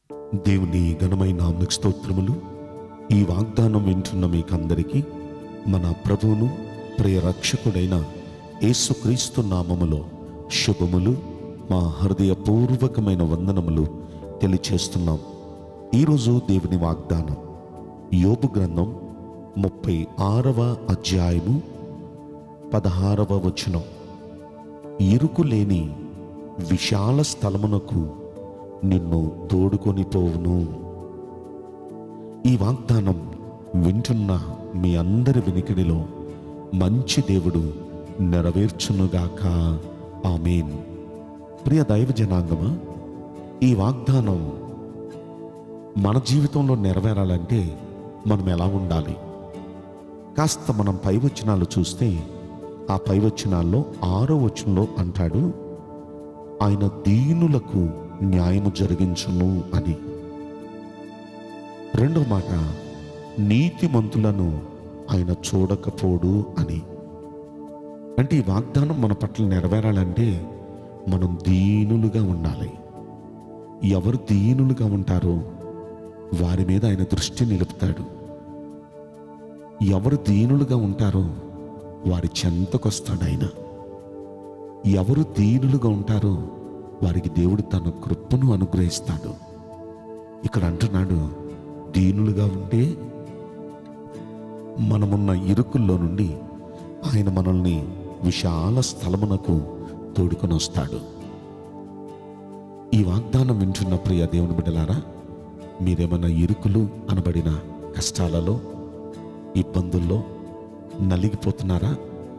దేవుని ఘనమైన నామకు స్తోత్రములు ఈ వాగ్దానం వింటున్న మీకందరికీ మన ప్రభువును ప్రియ రక్షకుడైన యేసుక్రీస్తు నామములో శుభములు మా హృదయపూర్వకమైన వందనములు తెలియచేస్తున్నాం ఈరోజు దేవుని వాగ్దానం యోబు గ్రంథం ముప్పై ఆరవ అధ్యాయము పదహారవ వచనం ఇరుకు లేని విశాల స్థలమునకు నిన్ను తోడుకొని పోవును ఈ వాగ్దానం వింటున్న మీ అందరి వినికిడిలో మంచి దేవుడు నెరవేర్చునుగాక ఆమెన్ ప్రియ దైవ జనాంగమా ఈ వాగ్దానం మన జీవితంలో నెరవేరాలంటే మనం ఎలా ఉండాలి కాస్త మనం పై వచనాలు చూస్తే ఆ పై వచనాల్లో ఆరో వచనంలో అంటాడు ఆయన దీనులకు న్యాయము జరిగించును అని రెండో మాట నీతిమంతులను ఆయన చూడకపోడు అని అంటే ఈ వాగ్దానం మన పట్ల నెరవేరాలంటే మనం దీనులుగా ఉండాలి ఎవరు దీనులుగా ఉంటారో వారి మీద ఆయన దృష్టి నిలుపుతాడు ఎవరు దీనులుగా ఉంటారో వారి చెంతకొస్తాడు ఆయన ఎవరు దీనులుగా ఉంటారో వారికి దేవుడు తన కృపను అనుగ్రహిస్తాడు ఇక్కడ అంటున్నాడు దీనులుగా ఉంటే మనమున్న ఇరుకుల్లో నుండి ఆయన మనల్ని విశాల స్థలమునకు తోడుకొని వస్తాడు ఈ వాగ్దానం వింటున్న ప్రియ దేవుని బిడ్డలారా మీరేమన్నా ఇరుకులు అనబడిన కష్టాలలో ఇబ్బందుల్లో నలిగిపోతున్నారా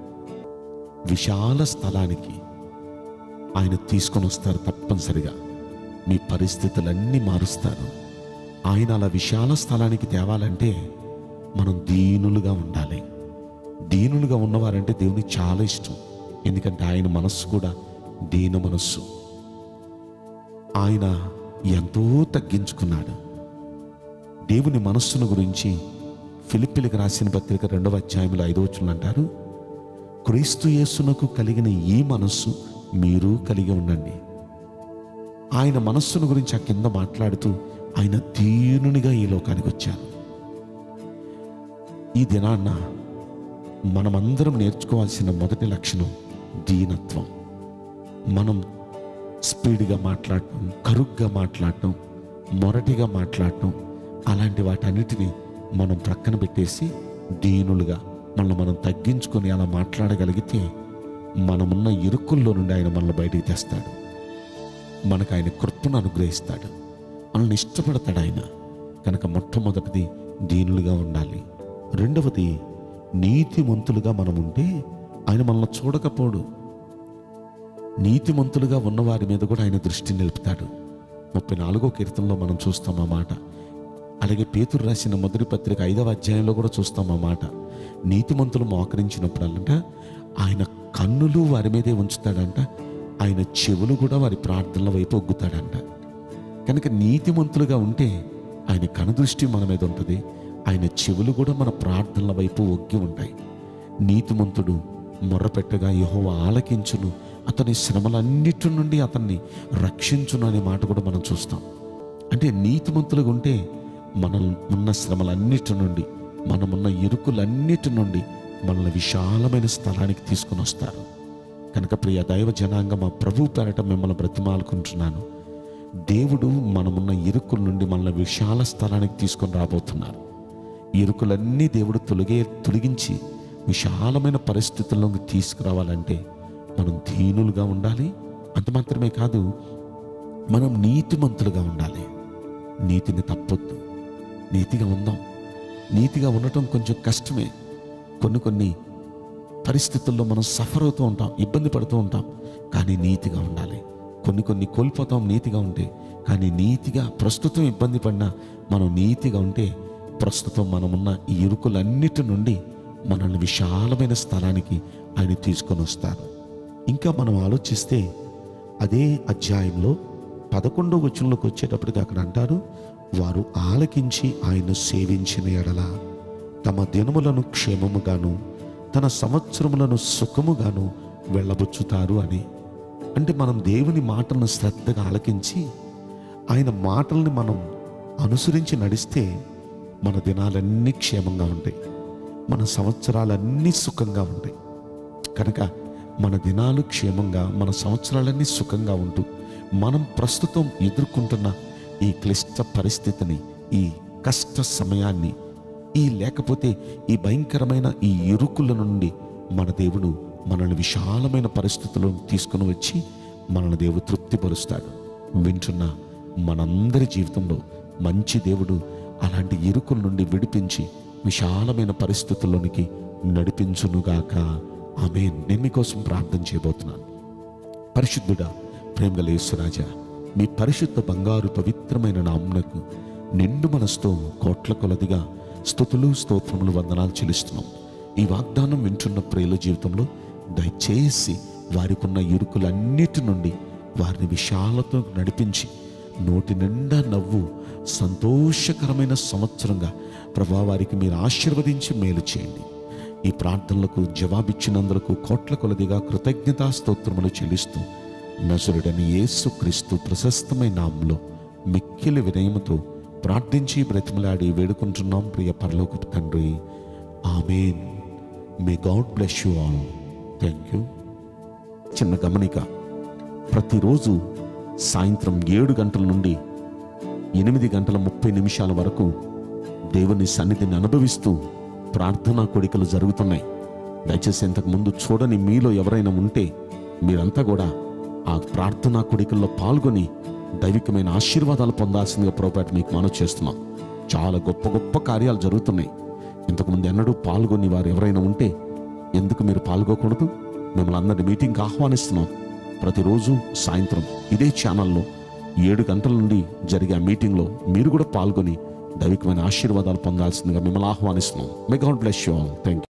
విశాల స్థలానికి ఆయన తీసుకొని వస్తారు తప్పనిసరిగా మీ పరిస్థితులన్నీ మారుస్తారు ఆయన అలా విశాల స్థలానికి తేవాలంటే మనం దీనులుగా ఉండాలి దీనులుగా ఉన్నవారంటే దేవునికి చాలా ఇష్టం ఎందుకంటే ఆయన మనస్సు కూడా దీన మనస్సు ఆయన ఎంతో తగ్గించుకున్నాడు దేవుని మనస్సును గురించి ఫిలిపిలకు రాసిన పత్రిక రెండవ అధ్యాయంలో ఐదో వచనం అంటారు క్రీస్తు యేసునకు కలిగిన ఈ మనస్సు మీరు కలిగి ఉండండి ఆయన మనస్సును గురించి ఆ కింద మాట్లాడుతూ ఆయన దీనునిగా ఈ లోకానికి వచ్చారు ఈ దినాన్న మనమందరం నేర్చుకోవాల్సిన మొదటి లక్షణం దీనత్వం మనం స్పీడ్గా మాట్లాడటం కరుగ్గా మాట్లాడటం మొరటిగా మాట్లాడటం అలాంటి వాటన్నిటిని మనం ప్రక్కన పెట్టేసి దీనులుగా మనల్ని మనం తగ్గించుకొని అలా మాట్లాడగలిగితే మనమున్న ఇరుకుల్లో నుండి ఆయన మనల్ని బయటికి తెస్తాడు మనకు ఆయన కృపను అనుగ్రహిస్తాడు మనల్ని ఇష్టపడతాడు ఆయన కనుక మొట్టమొదటిది దీనులుగా ఉండాలి రెండవది నీతిమంతులుగా మనం ఉంటే ఆయన మనల్ని చూడకపోడు నీతిమంతులుగా ఉన్న వారి మీద కూడా ఆయన దృష్టి నిలుపుతాడు ముప్పై నాలుగో కీర్తనలో మనం చూస్తాం ఆ మాట అలాగే పేతురు రాసిన మొదటి పత్రిక ఐదవ అధ్యాయంలో కూడా చూస్తాం ఆ మాట నీతిమంతులు మోకరించినప్పుడల్లంట ఆయన కన్నులు వారి మీదే ఉంచుతాడంట ఆయన చెవులు కూడా వారి ప్రార్థనల వైపు ఒగ్గుతాడంట కనుక నీతిమంతులుగా ఉంటే ఆయన కనుదృష్టి మన మీద ఉంటుంది ఆయన చెవులు కూడా మన ప్రార్థనల వైపు ఒగ్గి ఉంటాయి నీతిమంతుడు మొర్రపెట్టగా యెహోవా ఆలకించును అతని శ్రమలన్నిటి నుండి అతన్ని రక్షించును అనే మాట కూడా మనం చూస్తాం అంటే నీతిమంతులుగా ఉంటే మనం ఉన్న శ్రమలన్నిటి నుండి మనమున్న ఇరుకులన్నిటి నుండి మనల్ని విశాలమైన స్థలానికి తీసుకుని వస్తారు కనుక ప్రియ దైవ జనాంగం మా ప్రభు పేరట మిమ్మల్ని బ్రతిమాలుకుంటున్నాను దేవుడు మనమున్న ఇరుకుల నుండి మనల్ని విశాల స్థలానికి తీసుకొని రాబోతున్నారు ఈ ఇరుకులన్నీ దేవుడు తొలగే తొలగించి విశాలమైన పరిస్థితుల్లోకి తీసుకురావాలంటే మనం దీనులుగా ఉండాలి అంత మాత్రమే కాదు మనం నీతిమంతులుగా ఉండాలి నీతిని తప్పొద్దు నీతిగా ఉందాం నీతిగా ఉండటం కొంచెం కష్టమే కొన్ని కొన్ని పరిస్థితుల్లో మనం సఫర్ అవుతూ ఉంటాం ఇబ్బంది పడుతూ ఉంటాం కానీ నీతిగా ఉండాలి కొన్ని కొన్ని కోల్పోతాం నీతిగా ఉంటే కానీ నీతిగా ప్రస్తుతం ఇబ్బంది పడినా మనం నీతిగా ఉంటే ప్రస్తుతం మనమున్న ఈ ఇరుకులన్నిటి నుండి మనల్ని విశాలమైన స్థలానికి ఆయన తీసుకొని వస్తారు ఇంకా మనం ఆలోచిస్తే అదే అధ్యాయంలో పదకొండో వచనంలోకి వచ్చేటప్పటికి అక్కడ అంటారు వారు ఆలకించి ఆయన సేవించిన ఎడల తమ దినములను క్షేమముగాను తన సంవత్సరములను సుఖముగాను వెళ్ళబుచ్చుతారు అని అంటే మనం దేవుని మాటలను శ్రద్ధగా ఆలకించి ఆయన మాటల్ని మనం అనుసరించి నడిస్తే మన దినాలన్నీ క్షేమంగా ఉంటాయి మన సంవత్సరాలన్నీ సుఖంగా ఉంటాయి కనుక మన దినాలు క్షేమంగా మన సంవత్సరాలన్నీ సుఖంగా ఉంటూ మనం ప్రస్తుతం ఎదుర్కొంటున్న ఈ క్లిష్ట పరిస్థితిని ఈ కష్ట సమయాన్ని ఈ లేకపోతే ఈ భయంకరమైన ఈ ఇరుకుల నుండి మన దేవుడు మనల్ని విశాలమైన పరిస్థితుల్లో తీసుకుని వచ్చి మనల్ని దేవుడు తృప్తిపరుస్తాడు వింటున్న మనందరి జీవితంలో మంచి దేవుడు అలాంటి ఇరుకుల నుండి విడిపించి విశాలమైన పరిస్థితుల్లోనికి నడిపించునుగాక ఆమె నేను మీకోసం ప్రార్థన చేయబోతున్నాను పరిశుద్ధుడా ప్రేమగల యేసురాజా మీ పరిశుద్ధ బంగారు పవిత్రమైన నామునకు నిండు మనసుతో కోట్ల కొలదిగా స్థుతులు స్తోత్రములు వందనాలు చెల్లిస్తున్నాం ఈ వాగ్దానం వింటున్న ప్రియుల జీవితంలో దయచేసి వారికున్న ఇరుకులన్నిటి నుండి వారిని విశాలతో నడిపించి నోటి నిండా నవ్వు సంతోషకరమైన సంవత్సరంగా ప్రభా వారికి మీరు ఆశీర్వదించి మేలు చేయండి ఈ ప్రార్థనలకు జవాబిచ్చినందులకు కోట్ల కొలదిగా కృతజ్ఞతా స్తోత్రములు చెల్లిస్తూ నజరుడని యేసు క్రీస్తు ప్రశస్తమైన నామంలో మిక్కిలి వినయముతో ప్రార్థించి బ్రతిమలాడి వేడుకుంటున్నాం ప్రియ పరలోకపు తండ్రి amen may God bless you all thank you చిన్న గమనిక ప్రతిరోజు సాయంత్రం ఏడు గంటల నుండి ఎనిమిది గంటల ముప్పై నిమిషాల వరకు దేవుని సన్నిధిని అనుభవిస్తూ ప్రార్థనా కోడికలు జరుగుతున్నాయి దయచేసి ఇంతకు ముందు చూడని మీలో ఎవరైనా ఉంటే మీరంతా కూడా ఆ ప్రార్థనా కోడికల్లో పాల్గొని దైవికమైన ఆశీర్వాదాలు పొందాల్సిందిగా ప్రోపేట మీకు మనవి చేస్తున్నాం చాలా గొప్ప గొప్ప కార్యాలు జరుగుతున్నాయి ఇంతకుముందు ఎన్నడూ పాల్గొని వారు ఎవరైనా ఉంటే ఎందుకు మీరు పాల్గొకూడదు మిమ్మల్ని అందరి మీటింగ్కి ఆహ్వానిస్తున్నాం ప్రతిరోజు సాయంత్రం ఇదే ఛానల్లో ఏడు గంటల నుండి జరిగే ఆ మీటింగ్లో మీరు కూడా పాల్గొని దైవికమైన ఆశీర్వాదాలు పొందాల్సిందిగా మిమ్మల్ని ఆహ్వానిస్తున్నాం may God bless you all thank you